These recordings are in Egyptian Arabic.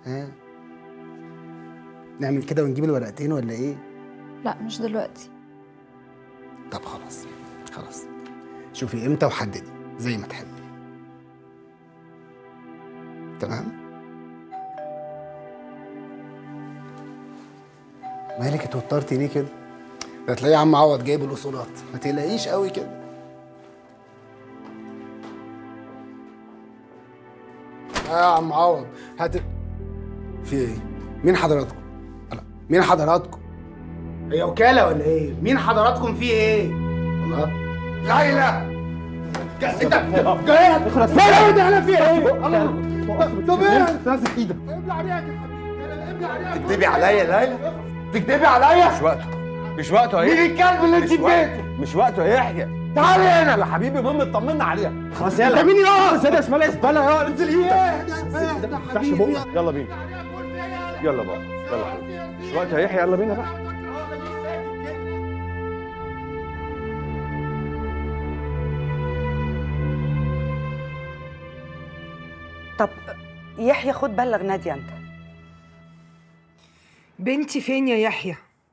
ها نعمل كده ونجيب الورقتين ولا ايه لا مش دلوقتي طب خلاص خلاص شوفي امتى وحددي زي ما تحبي تمام مالك اتوترتي ليه كده ده تلاقي عم عوض جايب الاصولات ما تقلقيش قوي كده آه يا عم عوض هات في ايه مين حضراتكم لا مين حضراتكم هي وكاله ولا ايه مين حضراتكم في ايه الله ليلى انت جاي اخلص لا انا في ايه الله طب ايه نازل ايدك ابلع عليك يا حبيبي ابلع عليك تكدبي عليا يا ليلى تكدبي عليا مش وقته مش وقته مين يا الكلب اللي انت مش في وقته بيتك مش وقته يا يحيى تعالي هنا يا حبيبي المهم اطمنا عليها خلاص انت مين يا سيدة اسمها زباله يا انزل ايدك ايه ما تفتحش بقك يلا بينا يلا بقى يلا حبيبي مش وقته يا يحيى يلا بينا بقى طب يحيى خد بلغ نادية انت بنتي فين يا يحيى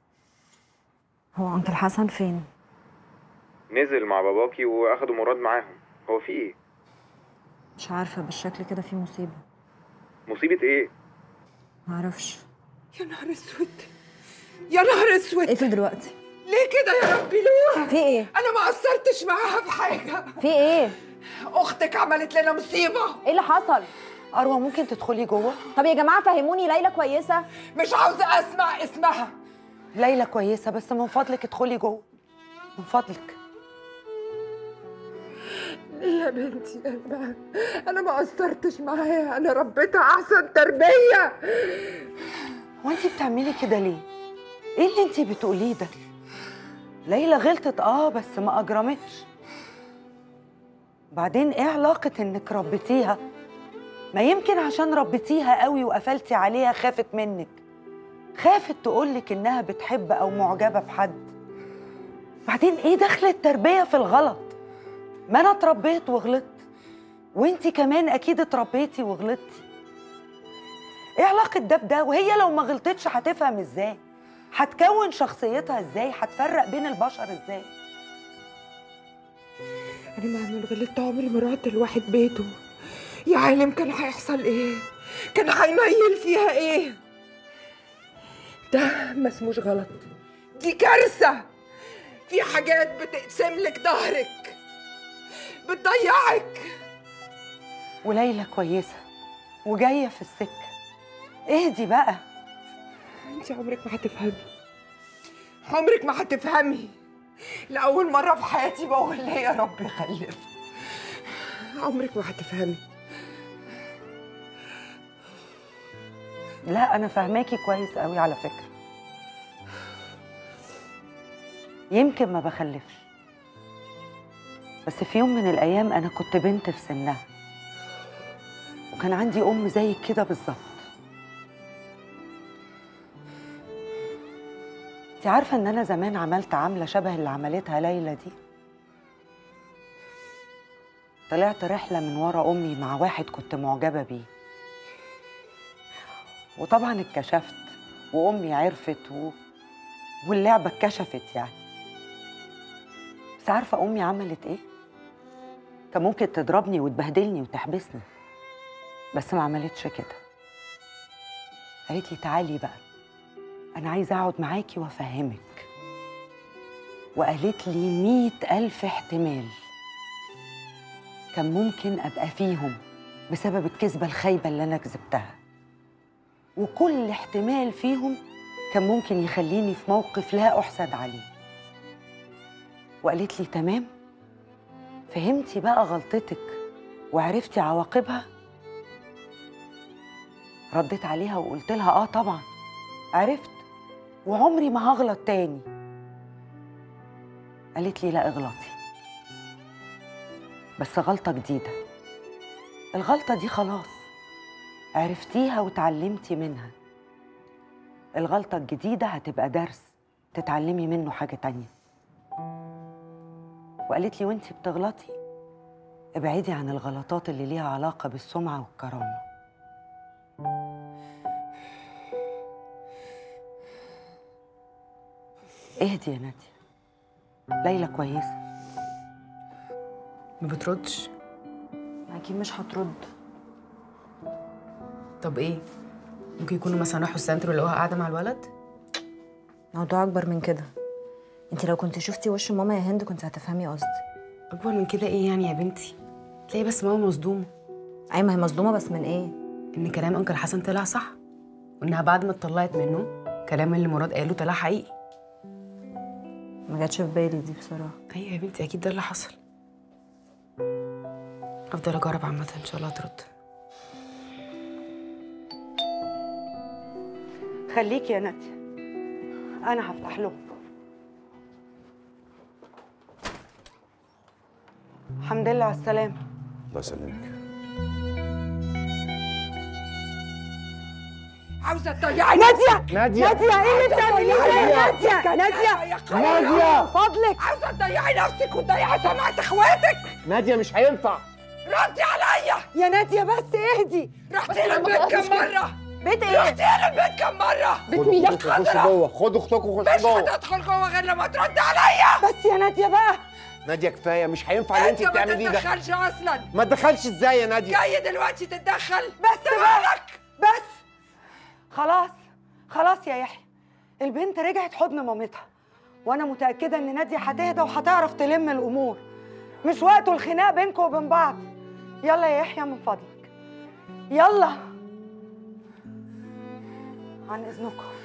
هو انكل حسن فين نزل مع باباكي واخدوا مراد معاهم هو في ايه مش عارفه بالشكل كده في مصيبه مصيبه ايه معرفش يا نهار اسود يا نهار اسود اقفل دلوقتي ليه كده يا ربي ليه في ايه انا ما قصرتش معاها في حاجه في ايه اختك عملت لنا مصيبه ايه اللي حصل اروى ممكن تدخلي جوه طب يا جماعه فهموني ليلى كويسه مش عاوزه اسمع اسمها ليلى كويسه بس من فضلك ادخلي جوه من فضلك ليه يا بنتي انا انا ما قصرتش معاها انا ربيتها احسن تربيه وانت بتعملي كده ليه ايه اللي انت بتقوليه ده ليلى غلطت اه بس ما اجرمتش بعدين ايه علاقه انك ربيتيها ما يمكن عشان ربيتيها قوي وقفلتي عليها خافت منك خافت تقولك انها بتحب او معجبه بحد بعدين ايه دخل التربيه في الغلط ما انا اتربيت وغلطت وانتي كمان اكيد اتربيتي وغلطتي ايه علاقه ده بده وهي لو ما غلطتش هتفهم ازاي هتكون شخصيتها ازاي هتفرق بين البشر ازاي انا مهما غلطت عمري ما رحت لواحد بيته يا عالم كان هيحصل ايه كان هينيل فيها ايه ده ما اسموش غلط دي كارثه في حاجات بتقسم لك ظهرك بتضيعك وليلى كويسه وجايه في السكه اهدي بقى انت عمرك ما هتفهمي عمرك ما هتفهمي لأول مرة في حياتي بقول ليه يا رب خلف عمرك ما هتفهمي لا انا فاهماكي كويس قوي على فكره يمكن ما بخلفش بس في يوم من الايام انا كنت بنت في سنها وكان عندي ام زيك كده بالظبط انت عارفه ان انا زمان عملت عامله شبه اللي عملتها ليلى دي طلعت رحله من ورا امي مع واحد كنت معجبه بيه وطبعا اتكشفت وامي عرفت و... واللعبه اتكشفت يعني بس عارفه امي عملت ايه كان ممكن تضربني وتبهدلني وتحبسني بس ما عملتش كده قالت لي تعالي بقى انا عايزه اقعد معاكي وافهمك وقالت لي مية ألف احتمال كان ممكن أبقى فيهم بسبب الكذبة الخايبة اللي أنا كذبتها وكل احتمال فيهم كان ممكن يخليني في موقف لا أحسد عليه وقالت لي تمام فهمتي بقى غلطتك وعرفتي عواقبها رديت عليها وقلت لها اه طبعا عرفت وعمري ما هغلط تاني قالت لي لا اغلطي بس غلطة جديدة الغلطة دي خلاص عرفتيها وتعلمتي منها الغلطة الجديدة هتبقى درس تتعلمي منه حاجة تانية وقالت لي وانتي بتغلطي ابعدي عن الغلطات اللي ليها علاقة بالسمعة والكرامة اهدي يا ناديه ليلى كويسه ما بتردش اكيد مش هترد طب ايه ممكن يكونوا مثلا راحوا السنتر ولقوها قاعده مع الولد موضوع اكبر من كده انت لو كنت شفتي وش ماما يا هند كنت هتفهمي قصدي اكبر من كده ايه يعني يا بنتي تلاقي بس ماما مصدومه اي ما هي مصدومه بس من ايه ان كلام انكل حسن طلع صح وانها بعد ما اتطلقت منه كلام اللي مراد قاله طلع حقيقي ما جاتش في بالي دي بصراحه ايوه يا بنتي اكيد ده اللي حصل افضل اجرب عامه ان شاء الله ترد خليكي يا ناديه انا هفتح لهم الحمد لله على السلامه الله يسلمك عاوزه تضيعي ناديه ناديه ناديه ايه اللي بتعمليه ده يا ناديه ناديه ناديه فضلك عاوزه تضيعي نفسك وتضيعي سمعه اخواتك ناديه مش هينفع ردي عليا يا ناديه بس اهدي رحتي له البيت كم مره بيت ايه رحتي له البيت كم مره بيت مين خش جوه خد اختكم وخش مش جوه هتدخل جوه غير لما ترد عليا بس يا ناديه بقى ناديه كفايه مش هينفع اللي انت انت ما بتعمليه ده تتدخلش اصلا ما تدخلش ازاي يا ناديه جاي دلوقتي تتدخل بس ده بقى. مالك بس خلاص خلاص يا يحيى البنت رجعت حضن مامتها وانا متاكده ان ناديه هتهدى وهتعرف تلم الامور مش وقته الخناق بينكم وبين بعض يلا يا يحيى من فضلك يلا عن اذنكم